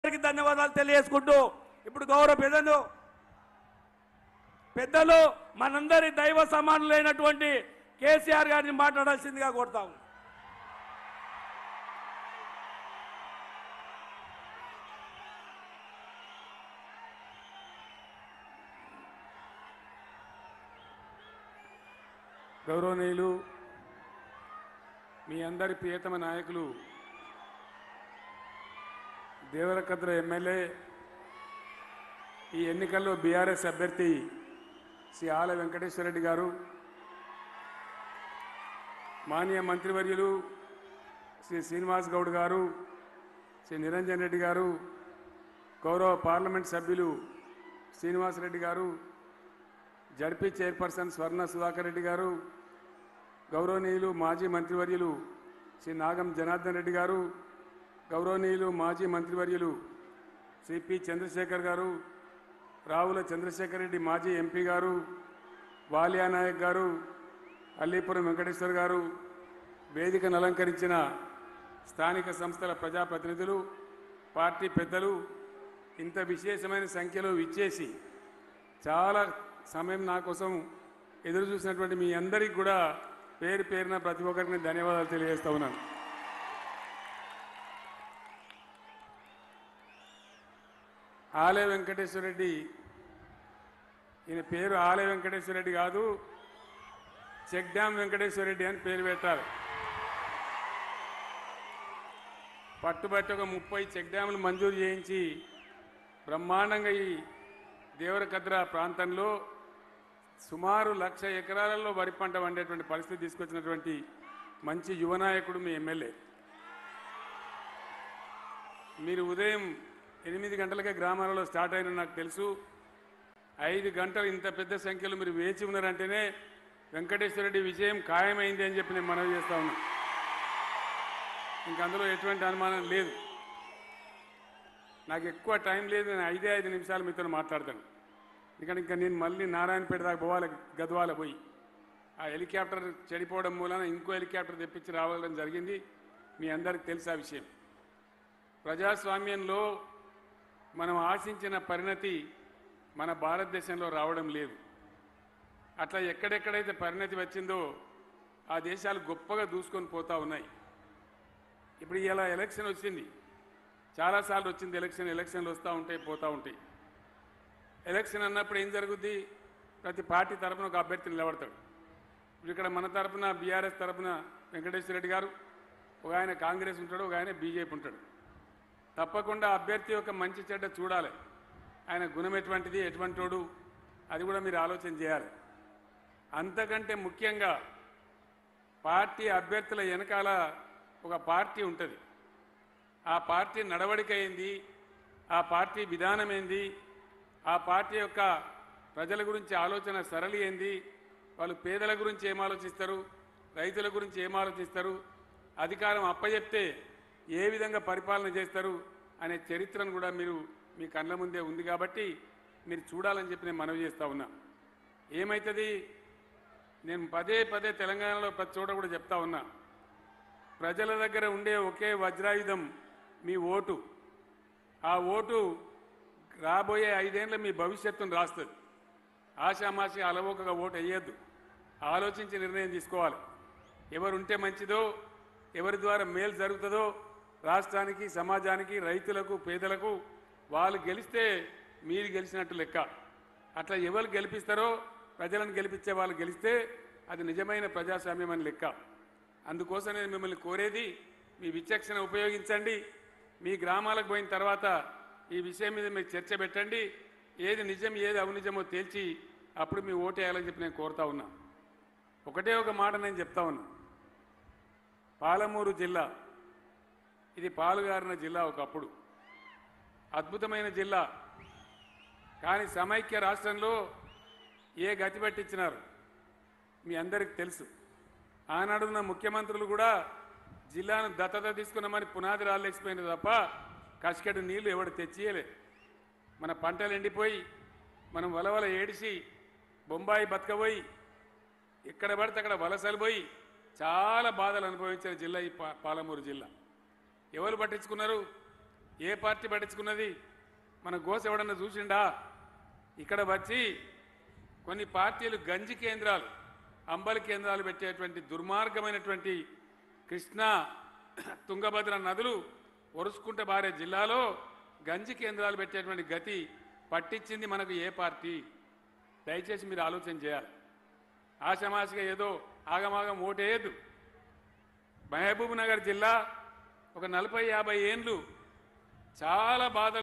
గారికి ధన్యవాదాలు తెలియజేసుకుంటూ ఇప్పుడు గౌరవ పెద్దలు పెద్దలు మనందరి దైవ సమానులైనటువంటి కేసీఆర్ గారిని మాట్లాడాల్సిందిగా కోరుతాము గౌరవనీయులు మీ అందరి ప్రియతమ నాయకులు దేవరకద్ర ఎమ్మెల్యే ఈ ఎన్నికల్లో బీఆర్ఎస్ అభ్యర్థి శ్రీ ఆల వెంకటేశ్వరరెడ్డి గారు మాన్య మంత్రివర్యులు శ్రీ శ్రీనివాస్ గౌడ్ గారు శ్రీ నిరంజన్ రెడ్డి గారు గౌరవ పార్లమెంట్ సభ్యులు శ్రీనివాసరెడ్డి గారు జడ్పీ చైర్పర్సన్ స్వర్ణ సుధాకర్ రెడ్డి గారు గౌరవనీయులు మాజీ మంత్రివర్యులు శ్రీ నాగం జనార్దన్ రెడ్డి గారు గౌరవనీయులు మాజీ మంత్రివర్యులు శ్రీ పి చంద్రశేఖర్ గారు రావుల చంద్రశేఖర్ రెడ్డి మాజీ ఎంపీ గారు వాలియా నాయక్ గారు అల్లీపురం వెంకటేశ్వర్ గారు వేదికను అలంకరించిన స్థానిక సంస్థల ప్రజాప్రతినిధులు పార్టీ పెద్దలు ఇంత విశేషమైన సంఖ్యలో విచ్చేసి చాలా సమయం నా కోసం ఎదురు చూసినటువంటి మీ అందరికీ కూడా పేరు పేరున ప్రతి ఒక్కరికి నేను ధన్యవాదాలు తెలియజేస్తా ఉన్నాను ఆలయ వెంకటేశ్వర రెడ్డి ఈయన పేరు ఆలయ వెంకటేశ్వర రెడ్డి కాదు చెక్ డ్యామ్ వెంకటేశ్వర రెడ్డి అని పేరు పెట్టారు పట్టుబట్టి ఒక ముప్పై చెక్ డ్యాములు మంజూరు చేయించి బ్రహ్మాండంగా ఈ దేవరకద్ర ప్రాంతంలో సుమారు లక్ష ఎకరాలలో వరి పంట వండేటువంటి పరిస్థితి తీసుకొచ్చినటువంటి మంచి యువ నాయకుడు మీ ఎమ్మెల్యే మీరు ఉదయం ఎనిమిది గంటలకే గ్రామాలలో స్టార్ట్ అయిన నాకు తెలుసు ఐదు గంటలు ఇంత పెద్ద సంఖ్యలో మీరు వేచి ఉన్నారంటేనే వెంకటేశ్వర రెడ్డి విజయం ఖాయమైంది అని చెప్పి నేను మనవి చేస్తా ఉన్నా ఇంక అందులో ఎటువంటి అనుమానం లేదు నాకు ఎక్కువ టైం లేదు నేను ఐదే ఐదు నిమిషాలు మీతో మాట్లాడతాను ఎందుకంటే ఇంకా నేను మళ్ళీ నారాయణపేట దాకా పోవాలి గద్వాల పోయి ఆ హెలికాప్టర్ చెడిపోవడం మూలన ఇంకో హెలికాప్టర్ తెప్పించి రావడం జరిగింది మీ అందరికి తెలుసు ఆ విషయం ప్రజాస్వామ్యంలో మనం ఆశించిన పరిణతి మన భారతదేశంలో రావడం లేదు అట్లా ఎక్కడెక్కడైతే పరిణతి వచ్చిందో ఆ దేశాలు గొప్పగా దూసుకొని పోతా ఉన్నాయి ఇప్పుడు ఇలా ఎలక్షన్ వచ్చింది చాలాసార్లు వచ్చింది ఎలక్షన్ ఎలక్షన్లు వస్తూ ఉంటాయి పోతూ ఉంటాయి ఎలక్షన్ అన్నప్పుడు ఏం జరుగుద్ది ప్రతి పార్టీ తరపున ఒక అభ్యర్థి నిలబడతాడు ఇప్పుడు ఇక్కడ మన తరపున బీఆర్ఎస్ తరపున వెంకటేశ్వర రెడ్డి గారు ఒక ఆయన కాంగ్రెస్ ఉంటాడు ఒక ఆయన బీజేపీ ఉంటాడు తప్పకుండా అభ్యర్థి యొక్క మంచి చెడ్డ చూడాలి ఆయన గుణం ఎటువంటిది ఎటువంటోడు అది కూడా మీరు ఆలోచన చేయాలి అంతకంటే ముఖ్యంగా పార్టీ అభ్యర్థుల వెనకాల ఒక పార్టీ ఉంటుంది ఆ పార్టీ నడవడిక ఏంది ఆ పార్టీ విధానం ఏంది ఆ పార్టీ యొక్క ప్రజల గురించి ఆలోచన సరళి ఏంది వాళ్ళు పేదల గురించి ఏం ఆలోచిస్తారు రైతుల గురించి ఏం ఆలోచిస్తారు అధికారం అప్పచెప్తే ఏ విధంగా పరిపాలన చేస్తారు అనే చరిత్రను కూడా మీరు మీ కళ్ళ ముందే ఉంది కాబట్టి మీరు చూడాలని చెప్పి నేను మనవి చేస్తా ఉన్నా ఏమవుతుంది నేను పదే పదే తెలంగాణలో ప్రతి చోట కూడా చెప్తా ఉన్నా ప్రజల దగ్గర ఉండే ఒకే వజ్రాయుధం మీ ఓటు ఆ ఓటు రాబోయే ఐదేళ్ల మీ భవిష్యత్తును రాస్తుంది ఆశామాషి అలవోకగా ఓటు వేయద్దు ఆలోచించి నిర్ణయం తీసుకోవాలి ఎవరు ఉంటే మంచిదో ఎవరి ద్వారా మేలు జరుగుతుందో రాష్ట్రానికి సమాజానికి రైతులకు పేదలకు వాళ్ళు గెలిస్తే మీరు గెలిచినట్టు లెక్క అట్లా ఎవరు గెలిపిస్తారో ప్రజలను గెలిపించే వాళ్ళు గెలిస్తే అది నిజమైన ప్రజాస్వామ్యం అని లెక్క అందుకోసం నేను మిమ్మల్ని కోరేది మీ విచక్షణ ఉపయోగించండి మీ గ్రామాలకు పోయిన తర్వాత ఈ విషయం మీద మీరు చర్చ పెట్టండి ఏది నిజం ఏది అవనిజమో తేల్చి అప్పుడు మీ ఓటేయాలని చెప్పి నేను కోరుతా ఉన్నా ఒకటే ఒక మాట నేను చెప్తా ఉన్నా పాలమూరు జిల్లా ఇది పాలుగారిన జిల్లా ఒకప్పుడు అద్భుతమైన జిల్లా కానీ సమైక్య రాష్ట్రంలో ఏ గతి పట్టించినారు మీ అందరికి తెలుసు ఆనాడున్న ముఖ్యమంత్రులు కూడా జిల్లాను దత్తత తీసుకున్నామని పునాది రాళ్ళేసిపోయింది తప్ప కసికడు నీళ్లు ఎవడు తెచ్చియలే మన పంటలు ఎండిపోయి మనం వలవల ఏడిసి బొంబాయి బతకబోయి ఎక్కడ పడితే అక్కడ వలసలు పోయి చాలా బాధలు అనుభవించిన జిల్లా ఈ పా- పాలమూరు జిల్లా ఎవరు పట్టించుకున్నారు ఏ పార్టీ పట్టించుకున్నది మన గోస ఎవడన్నా చూసిండా ఇక్కడ వచ్చి కొన్ని పార్టీలు గంజి కేంద్రాలు అంబలి కేంద్రాలు పెట్టేటువంటి దుర్మార్గమైనటువంటి కృష్ణా తుంగభద్ర నదులు ఒరుసుకుంట బారే జిల్లాలో గంజి కేంద్రాలు పెట్టేటువంటి గతి పట్టించింది మనకు ఏ పార్టీ దయచేసి మీరు ఆలోచన చేయాలి ఆషమాషిగా ఏదో ఆగమాగం ఓటేయద్దు మహబూబ్ నగర్ జిల్లా ఒక నలభై యాభై ఏండ్లు చాలా బాధ